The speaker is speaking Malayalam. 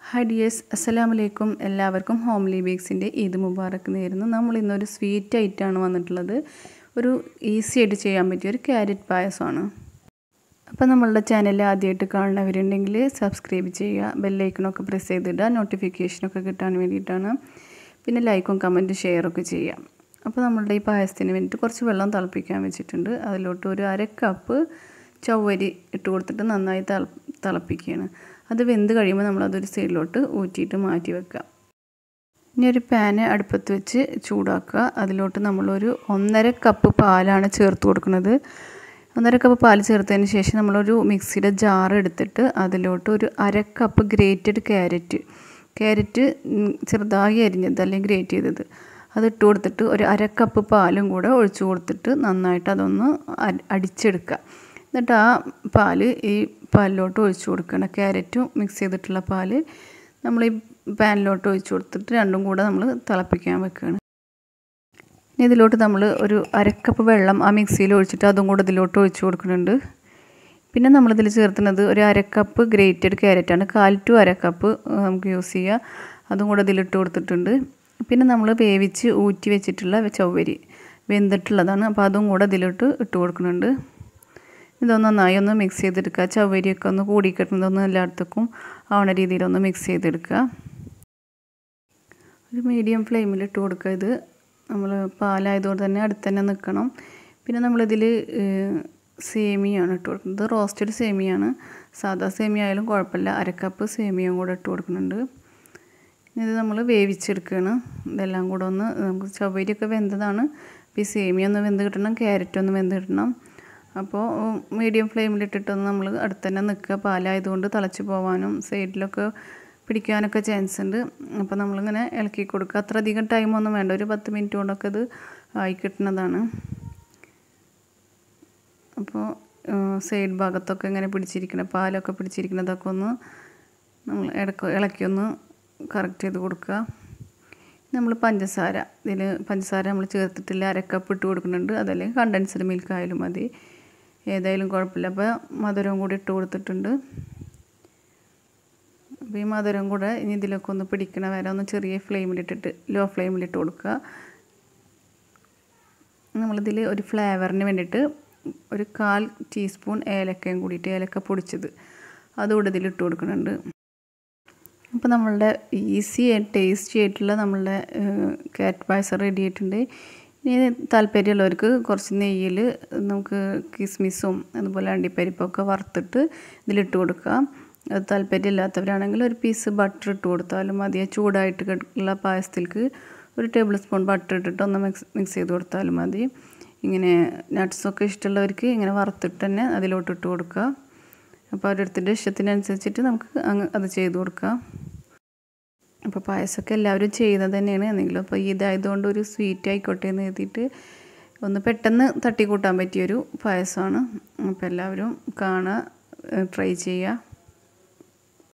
ഹായ് ഡിയേഴ്സ് അസ്സലാമു അലൈക്കും എല്ലാവർക്കും ഹോംലി ബേക്സിൻ്റെ ഈദ് മുബാറക്ക് നേരുന്നു നമ്മൾ ഇന്നൊരു സ്വീറ്റ് ആയിട്ടാണ് വന്നിട്ടുള്ളത് ഒരു ഈസി ആയിട്ട് ചെയ്യാൻ പറ്റിയ ഒരു ക്യാരറ്റ് പായസമാണ് അപ്പോൾ നമ്മളുടെ ചാനൽ ആദ്യമായിട്ട് കാണുന്നവരുണ്ടെങ്കിൽ സബ്സ്ക്രൈബ് ചെയ്യുക ബെല്ലൈക്കണൊക്കെ പ്രസ് ചെയ്തിടുക നോട്ടിഫിക്കേഷനൊക്കെ കിട്ടാൻ വേണ്ടിയിട്ടാണ് പിന്നെ ലൈക്കും കമൻറ്റും ഷെയറൊക്കെ ചെയ്യാം അപ്പോൾ നമ്മളുടെ ഈ പായസത്തിന് വേണ്ടിയിട്ട് കുറച്ച് വെള്ളം തിളപ്പിക്കാൻ വെച്ചിട്ടുണ്ട് അതിലോട്ട് ഒരു അര കപ്പ് ചവ്വരി ഇട്ട് കൊടുത്തിട്ട് നന്നായി തിള തിളപ്പിക്കുകയാണ് അത് വെന്ത് കഴിയുമ്പോൾ നമ്മളതൊരു സൈഡിലോട്ട് ഊറ്റിയിട്ട് മാറ്റി വെക്കുക ഇനി ഒരു പാന് അടുപ്പത്ത് വെച്ച് ചൂടാക്കുക അതിലോട്ട് നമ്മളൊരു ഒന്നര കപ്പ് പാലാണ് ചേർത്ത് കൊടുക്കുന്നത് ഒന്നര കപ്പ് പാൽ ചേർത്തതിന് ശേഷം നമ്മളൊരു മിക്സിയുടെ ജാർ എടുത്തിട്ട് അതിലോട്ട് ഒരു അര കപ്പ് ഗ്രേറ്റഡ് ക്യാരറ്റ് ക്യാരറ്റ് ചെറുതായി അരിഞ്ഞത് അല്ലെങ്കിൽ ഗ്രേറ്റ് ചെയ്തത് അത് ഇട്ട് കൊടുത്തിട്ട് ഒരു അര കപ്പ് പാലും കൂടെ ഒഴിച്ചു കൊടുത്തിട്ട് നന്നായിട്ട് അതൊന്ന് അടിച്ചെടുക്കുക എന്നിട്ട് ആ പാല് ഈ പാലിലോട്ട് ഒഴിച്ചു കൊടുക്കണം ക്യാരറ്റും മിക്സ് ചെയ്തിട്ടുള്ള പാല് നമ്മൾ ഈ പാനിലോട്ട് ഒഴിച്ചു കൊടുത്തിട്ട് രണ്ടും കൂടെ നമ്മൾ തിളപ്പിക്കാൻ വെക്കുകയാണ് ഇനി ഇതിലോട്ട് നമ്മൾ ഒരു അരക്കപ്പ് വെള്ളം ആ മിക്സിയിൽ ഒഴിച്ചിട്ട് അതും കൂടെ ഇതിലോട്ട് ഒഴിച്ചു കൊടുക്കുന്നുണ്ട് പിന്നെ നമ്മളിതിൽ ചേർത്തുന്നത് ഒരു അരക്കപ്പ് ഗ്രേറ്റഡ് ക്യാരറ്റാണ് കാൽ ടു അരക്കപ്പ് നമുക്ക് യൂസ് ചെയ്യുക അതും കൂടെ ഇതിലിട്ട് കൊടുത്തിട്ടുണ്ട് പിന്നെ നമ്മൾ വേവിച്ച് ഊറ്റി വെച്ചിട്ടുള്ള ചവ്വരി വെന്തിട്ടുള്ളതാണ് അപ്പോൾ അതും കൂടെ ഇതിലോട്ട് ഇട്ട് കൊടുക്കുന്നുണ്ട് ഇതൊന്ന് നന്നായി ഒന്ന് മിക്സ് ചെയ്തെടുക്കുക ചവ്വരിയൊക്കെ ഒന്ന് കൂടി കിട്ടുന്നതൊന്നും എല്ലായിടത്തേക്കും ആവണ രീതിയിലൊന്ന് മിക്സ് ചെയ്തെടുക്കുക ഒരു മീഡിയം ഫ്ലെയിമിൽ ഇട്ട് കൊടുക്കുക ഇത് നമ്മൾ പാലായതുകൊണ്ട് തന്നെ അടുത്ത് തന്നെ നിൽക്കണം പിന്നെ നമ്മളിതിൽ സേമിയാണ് ഇട്ട് കൊടുക്കുന്നത് റോസ്റ്റഡ് സേമിയാണ് സാദാ സേമിയ ആയാലും കുഴപ്പമില്ല അരക്കപ്പ് സേമിയയും കൂടെ ഇട്ട് കൊടുക്കുന്നുണ്ട് ഇത് നമ്മൾ വേവിച്ചെടുക്കുകയാണ് ഇതെല്ലാം കൂടെ ഒന്ന് നമുക്ക് ചവ്വരിയൊക്കെ വെന്തതാണ് അപ്പോൾ ഈ സേമിയ ഒന്ന് വെന്ത് കിട്ടണം ക്യാരറ്റ് ഒന്ന് വെന്ത് കിട്ടണം അപ്പോൾ മീഡിയം ഫ്ലെയിമിലിട്ടിട്ടൊന്ന് നമ്മൾ അടുത്ത് തന്നെ നിൽക്കുക പാലായതുകൊണ്ട് തിളച്ച് പോകാനും സൈഡിലൊക്കെ പിടിക്കാനൊക്കെ ചാൻസ് ഉണ്ട് അപ്പോൾ നമ്മളിങ്ങനെ ഇളക്കി കൊടുക്കുക അത്ര അധികം ടൈമൊന്നും വേണ്ട ഒരു പത്ത് മിനിറ്റ് കൊണ്ടൊക്കെ ഇത് ആയി കിട്ടുന്നതാണ് അപ്പോൾ സൈഡ് ഭാഗത്തൊക്കെ ഇങ്ങനെ പിടിച്ചിരിക്കണ പാലൊക്കെ പിടിച്ചിരിക്കുന്നതൊക്കെ ഒന്ന് നമ്മൾ ഇടക്ക് ഇളക്കിയൊന്ന് കറക്റ്റ് ചെയ്ത് കൊടുക്കുക നമ്മൾ പഞ്ചസാര ഇതിൽ പഞ്ചസാര നമ്മൾ ചേർത്തിട്ടില്ല അരക്കപ്പ് ഇട്ട് കൊടുക്കുന്നുണ്ട് അതല്ലെങ്കിൽ കണ്ടൻസ്ഡ് മിൽക്ക് ആയാലും മതി ഏതായാലും കുഴപ്പമില്ല അപ്പോൾ മധുരവും കൂടി ഇട്ട് കൊടുത്തിട്ടുണ്ട് അപ്പോൾ ഈ മധുരം കൂടെ ഇനി ഇതിലൊക്കെ ഒന്ന് പിടിക്കണ വരെ ഒന്ന് ചെറിയ ഫ്ലെയിമിലിട്ടിട്ട് ലോ ഫ്ലെയിമിലിട്ട് കൊടുക്കുക നമ്മളിതിൽ ഒരു ഫ്ലേവറിന് വേണ്ടിയിട്ട് ഒരു കാൽ ടീസ്പൂൺ ഏലക്കയും കൂടിയിട്ട് ഏലക്ക പൊടിച്ചത് അതുകൂടെ ഇതിലിട്ട് കൊടുക്കുന്നുണ്ട് അപ്പോൾ നമ്മളുടെ ഈസി ആൻഡ് ടേസ്റ്റി ആയിട്ടുള്ള നമ്മളുടെ കാറ്റ് പായസം റെഡി ആയിട്ടുണ്ട് ഇനി താല്പര്യമുള്ളവർക്ക് കുറച്ച് നെയ്യിൽ നമുക്ക് കിസ്മിസും അതുപോലെ അണ്ടിപ്പരിപ്പൊക്കെ വറുത്തിട്ട് ഇതിലിട്ട് കൊടുക്കുക അത് താല്പര്യമില്ലാത്തവരാണെങ്കിൽ ഒരു പീസ് ബട്ടർ ഇട്ട് കൊടുത്താലും മതി ചൂടായിട്ട് ഉള്ള പായസത്തിലേക്ക് ഒരു ടേബിൾ സ്പൂൺ ബട്ടർ ഇട്ടിട്ട് ഒന്ന് മിക്സ് മിക്സ് ചെയ്ത് കൊടുത്താലും മതി ഇങ്ങനെ നട്ട്സൊക്കെ ഇഷ്ടമുള്ളവർക്ക് ഇങ്ങനെ വറുത്തിട്ട് തന്നെ അതിലോട്ട് ഇട്ട് കൊടുക്കുക അപ്പോൾ അവരുടെ ഇഷ്ടത്തിനനുസരിച്ചിട്ട് നമുക്ക് അങ്ങ് അത് ചെയ്ത് കൊടുക്കാം അപ്പോൾ പായസമൊക്കെ എല്ലാവരും ചെയ്യുന്നത് തന്നെയാണ് എന്തെങ്കിലും അപ്പോൾ ഇതായതുകൊണ്ട് ഒരു സ്വീറ്റ് ആയിക്കോട്ടെ എന്ന് എഴുതിയിട്ട് ഒന്ന് പെട്ടെന്ന് തട്ടിക്കൂട്ടാൻ പറ്റിയൊരു പായസമാണ് അപ്പോൾ എല്ലാവരും കാണുക ട്രൈ ചെയ്യുക